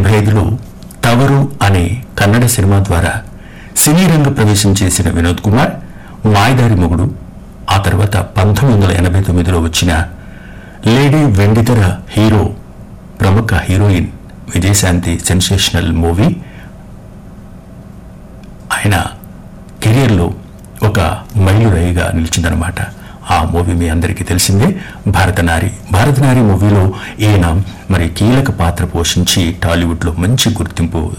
తొంభై ఐదులో తవరు అనే కన్నడ సినిమా ద్వారా సినీ రంగ ప్రవేశం చేసిన వినోద్ కుమార్ మాయదారి మొగుడు ఆ తర్వాత పంతొమ్మిది వందల ఎనభై తొమ్మిదిలో వచ్చిన లేడీ వెండితెర హీరో ప్రముఖ హీరోయిన్ విజయశాంతి సెన్సేషనల్ మూవీ ఆయన కెరియర్లో ఒక మైలురాయిగా నిలిచిందనమాట ఆ మూవీ మీ అందరికీ తెలిసిందే భారతనారి భారతనారి మూవీలో ఈయన మరి కీలక పాత్ర పోషించి టాలీవుడ్లో మంచి గుర్తింపు